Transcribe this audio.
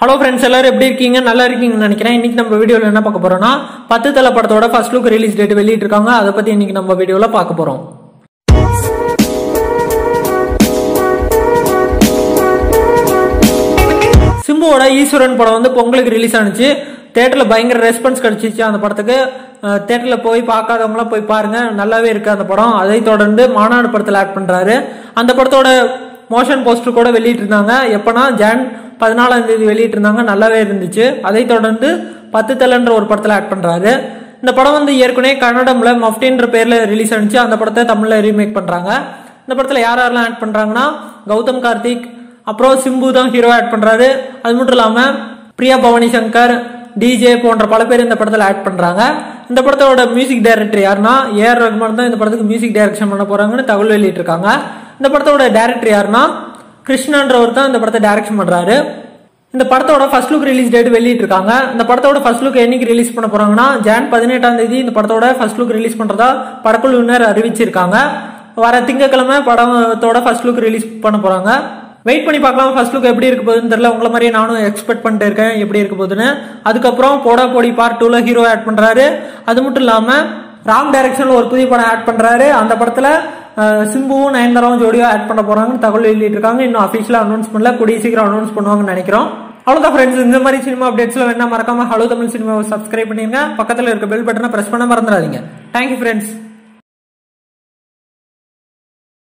hello friends எல்லாரும் எப்படி இருக்கீங்க நல்லா இருக்கீங்கன்னு நினைக்கிறேன் இன்னைக்கு நம்ம வீடியோவில் என்ன பார்க்க போறோம்னா பத்து தலை படத்தோட ஃபர்ஸ்ட் லுக் ரிலீஸ் டேட் வெளியிட்டிருக்காங்க அதை பத்தி இன்னைக்கு நம்ம வீடியோவில் பார்க்க போறோம் சிம்புவோட ஈஸ்வரன் படம் வந்து பொங்கலுக்கு ரிலீஸ் ஆனிச்சு தேட்டரில் பயங்கர ரெஸ்பான்ஸ் கிடைச்சிச்சு அந்த படத்துக்கு தேட்டரில் போய் பார்க்காதவங்களாம் போய் பாருங்க நல்லாவே இருக்கு அந்த படம் அதை தொடர்ந்து மாநாடு படத்தில் ஆட் பண்றாரு அந்த படத்தோட மோஷன் போஸ்டர் கூட வெளியிட்டிருந்தாங்க எப்பனா ஜான் பதினாலாம் தேதி வெளியிட்டிருந்தாங்க நல்லாவே இருந்துச்சு அதை தொடர்ந்து பத்து தலைன்ற ஒரு படத்தில் ஆட் பண்றாரு இந்த படம் வந்து ஏற்கனவே கன்னடம்ல மஃப்டின்ற பேர்ல ரிலீஸ் ஆனிச்சு அந்த படத்தை தமிழ்ல ரீமேக் பண்றாங்க இந்த படத்துல யார் யாரெல்லாம் ஆட் பண்றாங்கன்னா கௌதம் கார்த்திக் அப்புறம் சிம்பு தான் ஹீரோ ஆட் பண்றாரு அது மட்டும் இல்லாம பிரியா பவானி சங்கர் டிஜே போன்ற பல பேர் இந்த படத்துல ஆட் பண்றாங்க இந்த படத்தோட மியூசிக் டைரக்டர் யாருன்னா ஏஆர் ரஹ்மான் தான் இந்த படத்துக்கு மியூசிக் டைரக்ஷன் பண்ண போறாங்கன்னு தகவல் வெளியிட்டிருக்காங்க இந்த படத்தோட டைரக்டர் யாருன்னா கிருஷ்ணன்றவர் தான் இந்த படத்தை டைரக்ஷன் பண்றாரு இந்த படத்தோட ஃபர்ஸ்ட் லுக் ரிலீஸ் டேட் வெளியிட்டிருக்காங்க இந்த படத்தோட ஃபர்ஸ்ட் லுக் என்னைக்கு ரிலீஸ் பண்ண போறாங்கன்னா ஜான் பதினெட்டாம் தேதி இந்த படத்தோட ஃபர்ஸ்ட் லுக் ரிலீஸ் பண்றதா படக்குழுவினர் அறிவிச்சிருக்காங்க வர திங்கக்கிழமை படத்தோட ஃபர்ஸ்ட் லுக் ரிலீஸ் பண்ண போறாங்க வெயிட் பண்ணி பார்க்கலாம் ஃபர்ஸ்ட் லுக் எப்படி இருக்க போகுதுன்னு தெரியல உங்களை மாதிரியே நானும் எக்ஸ்பெக்ட் பண்ணிட்டு இருக்கேன் எப்படி இருக்க போகுதுன்னு அதுக்கப்புறம் போடா போடி பார்ட் டூல ஹீரோ ஆட் பண்றாரு அது மட்டும் இல்லாம ராம் டைரக்ஷன்ல ஒரு புதிய படம் ஆட் பண்றாரு அந்த படத்துல அஹ், சிம்புவும் நயன்தாராவும் ஜோடியா ஆட் பண்ண போறாங்கன்னு தகவல் வெளியிட்டு இருக்காங்க இன்னும் அபிஷியலா அனௌன்ஸ் பண்ணல கூடிய சீக்கிரம் அனௌன்ஸ் பண்ணுவாங்கன்னு நினைக்கிறோம் அவ்வளோதான் ஃப்ரெண்ட்ஸ் இந்த மாதிரி சினிமா அப்டேட்ஸ்ல வேணா மறக்காம ஹலோ தமிழ் சினிமாவை சப்ஸ்கிரைப் பண்ணிருங்க பக்கத்துல இருக்க பெல் பட்டனை பிரஸ் பண்ண மறந்துடாதீங்க தேங்க்யூ ஃப்ரெண்ட்ஸ்